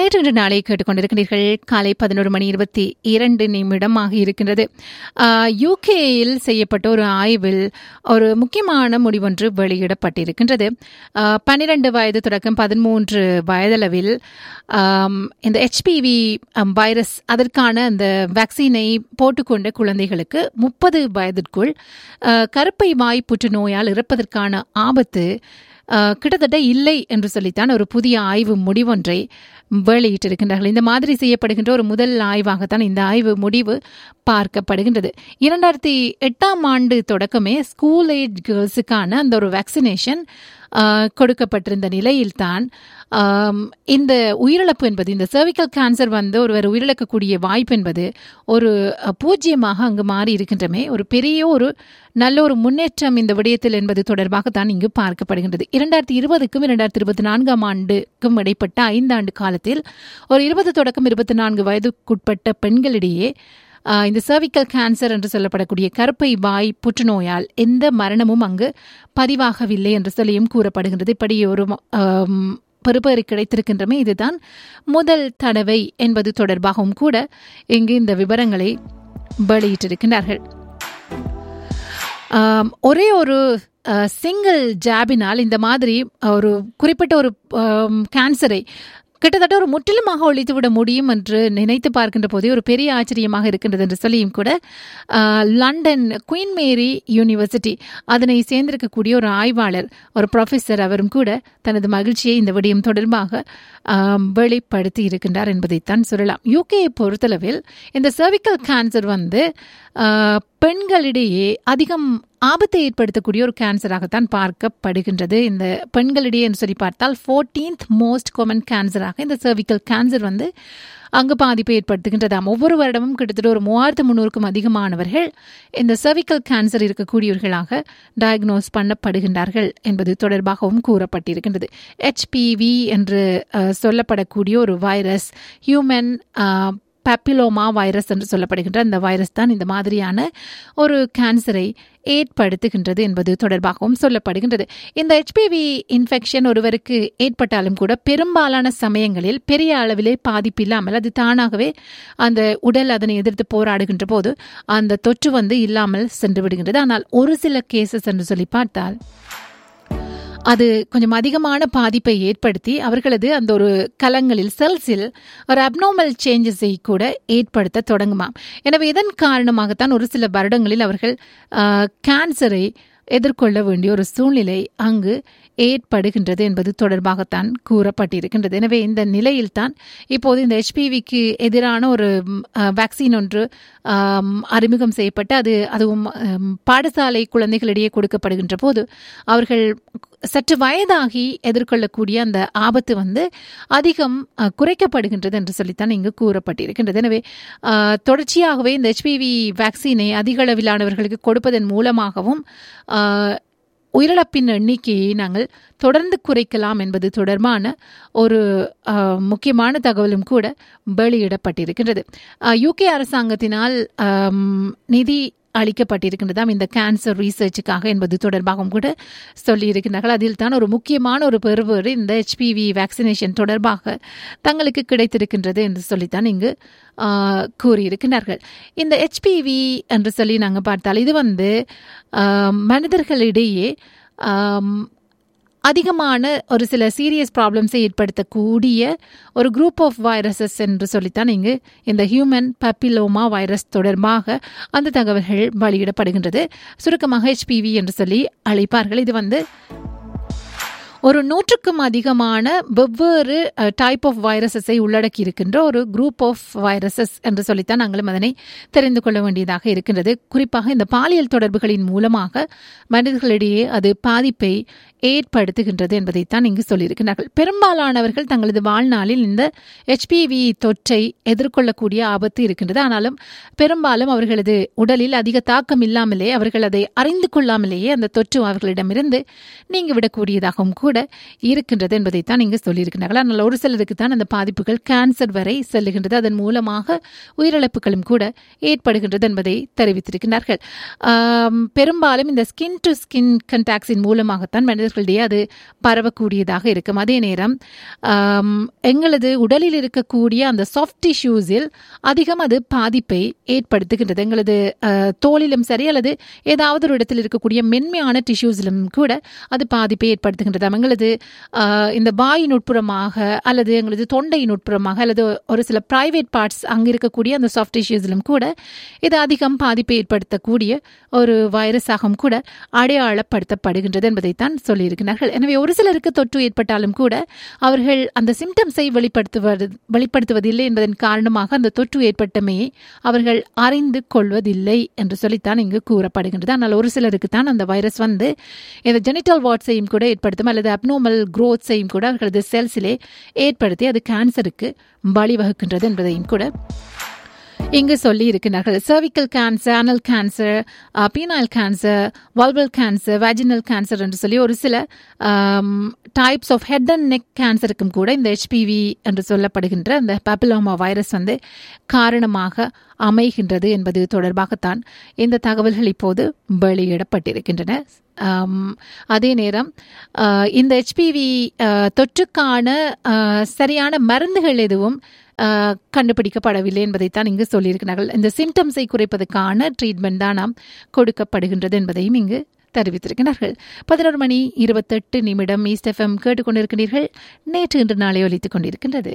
நேற்று இன்று நாளை கேட்டுக்கொண்டிருக்கிறீர்கள் காலை பதினோரு மணி இருபத்தி இரண்டு நிமிடமாக இருக்கின்றது யூகேயில் செய்யப்பட்ட ஒரு ஆய்வில் ஒரு முக்கியமான முடிவொன்று வெளியிடப்பட்டிருக்கின்றது பன்னிரண்டு வயது தொடக்கம் பதிமூன்று வயதளவில் ஆம், இந்த ஹெச்பிவி வைரஸ் அதற்கான அந்த வேக்சினை போட்டுக்கொண்ட குழந்தைகளுக்கு முப்பது வயதிற்குள் ஆ, கருப்பை வாய் புற்றுநோயால் இறப்பதற்கான ஆபத்து ஆஹ், கிட்டத்தட்ட இல்லை என்று சொல்லித்தான் ஒரு புதிய ஆய்வு முடிவொன்றை வெளியிட்டிருக்கின்றார்கள் இந்த மாதிரி செய்யப்படுகின்ற ஒரு முதல் ஆய்வாகத்தான் இந்த ஆய்வு முடிவு பார்க்கப்படுகின்றது இரண்டாயிரத்தி எட்டாம் ஆண்டு தொடக்கமே ஸ்கூல் ஏஜ் கேர்ள்ஸுக்கான அந்த ஒரு வேக்சினேஷன் கொடுக்கப்பட்டிருந்த நிலையில்தான் ஆம், இந்த உயிரிழப்பு என்பது இந்த cervical கேன்சர் வந்து ஒருவர் உயிரிழக்கக்கூடிய வாய்ப்பு என்பது ஒரு அஹ், பூஜ்ஜியமாக அங்கு மாறி இருக்கின்றமே ஒரு பெரிய ஒரு நல்ல ஒரு முன்னேற்றம் இந்த விடயத்தில் என்பது தொடர்பாக தான் இங்கு பார்க்கப்படுகின்றது இரண்டாயிரத்தி இருபதுக்கும் இரண்டாயிரத்தி இருபத்தி நான்காம் ஆண்டுக்கும் இடைப்பட்ட ஐந்தாண்டு காலத்தில் ஒரு இருபது தொடக்கம் இருபத்தி நான்கு வயதுக்குட்பட்ட பெண்களிடையே ஆஹ், இந்த cervical கேன்சர் என்று சொல்லப்படக்கூடிய கருப்பை வாய் புற்றுநோயால் எந்த மரணமும் அங்கு பதிவாகவில்லை என்று சொல்லியும் கூறப்படுகின்றது இப்படி ஒரு ஆம், பெறுபேறு கிடைத்திருக்கின்றமே இதுதான் முதல் தடவை என்பது தொடர்பாகவும் கூட இங்கு இந்த விவரங்களை வெளியிட்டிருக்கின்றார்கள் ஆம், ஒரே ஒரு சிங்கிள் ஜாபினால் இந்த மாதிரி ஒரு குறிப்பிட்ட ஒரு ஆம், கேன்சரை கிட்டத்தட்ட ஒரு முற்றிலுமாக ஒழித்துவிட முடியும் என்று நினைத்து பார்க்கின்ற போதே ஒரு பெரிய ஆச்சரியமாக இருக்கின்றது என்று சொல்லியும் கூட ஆ, லண்டன் குயின் மேரி யூனிவர்சிட்டி அதனை சேர்ந்திருக்கக்கூடிய ஒரு ஆய்வாளர் ஒரு ப்ரொஃபஸர் அவரும் கூட தனது மகிழ்ச்சியை இந்த விடயம் தொடர்பாக ஆம், வெளிப்படுத்தி இருக்கின்றார் என்பதைத்தான் சொல்லலாம் யூகேயை பொறுத்தளவில் இந்த cervical கேன்சர் வந்து ஆ, பெண்களிடையே அதிகம் ஆபத்தை ஏற்படுத்தக்கூடிய ஒரு கேன்சராகத்தான் பார்க்கப்படுகின்றது இந்த பெண்களிடையே என்று சொல்லி பார்த்தால் ஃபோர்டீன்த் மோஸ்ட் காமன் கேன்சராக இந்த cervical கேன்சர் வந்து அங்கு பாதிப்பை ஏற்படுத்துகின்றதாம் ஒவ்வொரு வருடமும் கிட்டத்தட்ட ஒரு மூவாயிரத்து முன்னூறுக்கும் அதிகமானவர்கள் இந்த cervical கேன்சர் இருக்கக்கூடியவர்களாக டயக்னோஸ் பண்ணப்படுகின்றார்கள் என்பது தொடர்பாகவும் கூறப்பட்டிருக்கின்றது ஹெச்பிவி என்று அஹ், சொல்லப்படக்கூடிய ஒரு வைரஸ் ஹியூமன் பப்பிலோமா வைரஸ் என்று சொல்லப்படுகின்ற அந்த வைரஸ் தான் இந்த மாதிரியான ஒரு கேன்சரை ஏற்படுத்துகின்றது என்பது தொடர்பாகவும் சொல்லப்படுகின்றது இந்த ஹெச்பிவி இன்ஃபெக்ஷன் ஒருவருக்கு ஏற்பட்டாலும் கூட பெரும்பாலான சமயங்களில் பெரிய அளவிலே பாதிப்பு இல்லாமல் அது தானாகவே அந்த உடல் அதனை எதிர்த்து போராடுகின்ற போது அந்த தொற்று வந்து இல்லாமல் சென்று விடுகின்றது ஆனால் ஒரு சில கேசஸ் என்று சொல்லி பார்த்தால் அது கொஞ்சம் அதிகமான பாதிப்பை ஏற்படுத்தி அவர்களது அந்த ஒரு கலங்களில் செல்ஸில் ஒரு அப்நார்மல் சேஞ்சஸை கூட ஏற்படுத்த தொடங்குமாம் எனவே இதன் காரணமாகத்தான் ஒரு சில வருடங்களில் அவர்கள் கேன்சரை எதிர்கொள்ள வேண்டிய ஒரு சூழ்நிலை அங்கு ஏற்படுகின்றது என்பது தொடர்பாகத்தான் கூறப்பட்டிருக்கின்றது எனவே இந்த நிலையில்தான் இப்போது இந்த ஹெச்பிவிக்கு எதிரான ஒரு வேக்சின் ஒன்று ஆம், அறிமுகம் செய்யப்பட்டு அது அதுவும் ஆம், பாடசாலை குழந்தைகளிடையே கொடுக்கப்படுகின்ற போது அவர்கள் சற்று வயதாகி எதிர்கொள்ளக்கூடிய அந்த ஆபத்து வந்து அதிகம் அஹ், குறைக்கப்படுகின்றது என்று சொல்லித்தான் இங்கு கூறப்பட்டிருக்கின்றது எனவே அஹ், தொடர்ச்சியாகவே இந்த ஹெச்பிவி வேக்சினை அதிக அளவிலானவர்களுக்கு கொடுப்பதன் மூலமாகவும் அஹ், உயிரிழப்பின் எண்ணிக்கையை நாங்கள் தொடர்ந்து குறைக்கலாம் என்பது தொடர்பான ஒரு அஹ், முக்கியமான தகவலும் கூட வெளியிடப்பட்டிருக்கின்றது யூகே அரசாங்கத்தினால் ஆம், நிதி அளிக்கப்பட்டிருக்கின்றதாம் இந்த கேன்சர் ரீசர்ச்சுக்காக என்பது தொடர்பாகவும் கூட சொல்லியிருக்கிறார்கள் அதில் தான் ஒரு முக்கியமான ஒரு பெறுபேறு இந்த ஹெச்பிவி வேக்சினேஷன் தொடர்பாக தங்களுக்கு கிடைத்திருக்கின்றது என்று சொல்லித்தான் இங்கு ஆ, கூறியிருக்கிறார்கள் இந்த ஹெச்பிவி என்று சொல்லி நாங்கள் பார்த்தால் இது வந்து ஆ, மனிதர்களிடையே ஆம், அதிகமான ஒரு சில சீரியஸ் ப்ராப்ளம்ஸை ஏற்படுத்தக்கூடிய ஒரு குரூப் ஆஃப் வைரஸஸ் என்று சொல்லித்தான் இங்கு இந்த ஹியூமன் பப்பிலோமா வைரஸ் தொடர்பாக அந்த தகவல்கள் வெளியிடப்படுகின்றது சுருக்கமாக ஹெச்பிவி என்று சொல்லி அழைப்பார்கள் இது வந்து ஒரு நூற்றுக்கும் அதிகமான வெவ்வேறு டைப் ஆஃப் வைரஸஸை உள்ளடக்கி இருக்கின்ற ஒரு குரூப் ஆஃப் வைரஸஸ் என்று சொல்லித்தான் நாங்களும் அதனை தெரிந்து கொள்ள வேண்டியதாக இருக்கின்றது குறிப்பாக இந்த பாலியல் தொடர்புகளின் மூலமாக மனிதர்களிடையே அது பாதிப்பை ஏற்படுத்துகின்றது என்பதைத்தான் இங்கு சொல்லியிருக்கிறார்கள் பெரும்பாலானவர்கள் தங்களது வாழ்நாளில் இந்த ஹெச்பிவி தொற்றை எதிர்கொள்ளக்கூடிய ஆபத்து இருக்கின்றது ஆனாலும் பெரும்பாலும் அவர்களது உடலில் அதிக தாக்கம் இல்லாமலே அவர்கள் அதை அறிந்து கொள்ளாமலேயே அந்த தொற்று அவர்களிடமிருந்து நீங்கிவிடக்கூடியதாகவும் கூட இருக்கின்றது என்பதைத்தான் இங்கு சொல்லியிருக்கிறார்கள் ஆனால் ஒரு சிலருக்கு தான் அந்த பாதிப்புகள் கேன்சர் வரை செல்லுகின்றது அதன் மூலமாக உயிரிழப்புகளும் கூட ஏற்படுகின்றது என்பதை தெரிவித்திருக்கிறார்கள் ஆம், பெரும்பாலும் இந்த ஸ்கின் டு ஸ்கின் கண்டாக்ட்ஸின் மூலமாகத்தான் மனிதர்களிடையே அது பரவக்கூடியதாக இருக்கும் அதே நேரம் ஆம், எங்களது உடலில் இருக்கக்கூடிய அந்த சாஃப்ட் டிஷ்யூஸில் அதிகம் அது பாதிப்பை ஏற்படுத்துகின்றது எங்களது அஹ், தோலிலும் சரி அல்லது ஏதாவது ஒரு இடத்தில் இருக்கக்கூடிய மென்மையான டிஷ்யூஸிலும் கூட அது பாதிப்பை ஏற்படுத்துகின்றது எங்களது அஹ், இந்த வாயின் உட்புறமாக அல்லது எங்களது தொண்டையின் உட்புறமாக அல்லது ஒரு சில பிரைவேட் பார்ட்ஸ் அங்கே இருக்கக்கூடிய அந்த சாஃப்ட் டிஷ்யூஸிலும் கூட இது அதிகம் பாதிப்பை ஏற்படுத்தக்கூடிய ஒரு வைரஸாகவும் கூட அடையாளப்படுத்தப்படுகின்றது என்பதைத்தான் சொல்லியிருக்கிறார்கள் எனவே ஒரு சிலருக்கு தொற்று ஏற்பட்டாலும் கூட அவர்கள் அந்த சிம்டம்ஸை வெளிப்படுத்துவது வெளிப்படுத்துவதில்லை என்பதன் காரணமாக அந்த தொற்று ஏற்பட்டமையை அவர்கள் அறிந்து கொள்வதில்லை என்று சொல்லித்தான் இங்கு கூறப்படுகின்றது ஆனால் ஒரு சிலருக்கு தான் அந்த வைரஸ் வந்து இந்த ஜெனிட்டல் வாட்ஸையும் கூட ஏற்படுத்தும் அல்லது அப்னோமல் growths-ஐயும் கூட அவர்களது செல்ஸிலே ஏற்படுத்தி அது கேன்சருக்கு வழிவகுக்கின்றது என்பதையும் கூட இங்கு சொல்லி இருக்கிறார்கள் cervical cancer anal cancer penile cancer vulval cancer vaginal cancer என்று சொல்லி ஒரு சில types of head and neck கேன்சருக்கும் கூட இந்த ஹெச்பிவி என்று சொல்லப்படுகின்ற அந்த பாப்பிலோமா வைரஸ் வந்து காரணமாக அமைகின்றது என்பது தொடர்பாகத்தான் இந்த தகவல்கள் இப்போது வெளியிடப்பட்டிருக்கின்றன ஆம், அதே நேரம் ஆஹ், இந்த ஹெச்பிவி தொற்றுக்கான ஆஹ், சரியான மருந்துகள் எதுவும் ஆஹ், கண்டுபிடிக்கப்படவில்லை என்பதைத்தான் இங்கு சொல்லியிருக்கிறார்கள் இந்த சிம்டம்ஸை குறைப்பதற்கான ட்ரீட்மெண்ட் தான் நாம் கொடுக்கப்படுகின்றது என்பதையும் இங்கு தெரிவித்திருக்கிறார்கள் பதினோரு மணி இருபத்தெட்டு நிமிடம் ஈஸ்ட் எஃப்எம் கேட்டுக்கொண்டிருக்கிறீர்கள் நேற்று இன்று நாளை ஒலித்துக் கொண்டிருக்கின்றது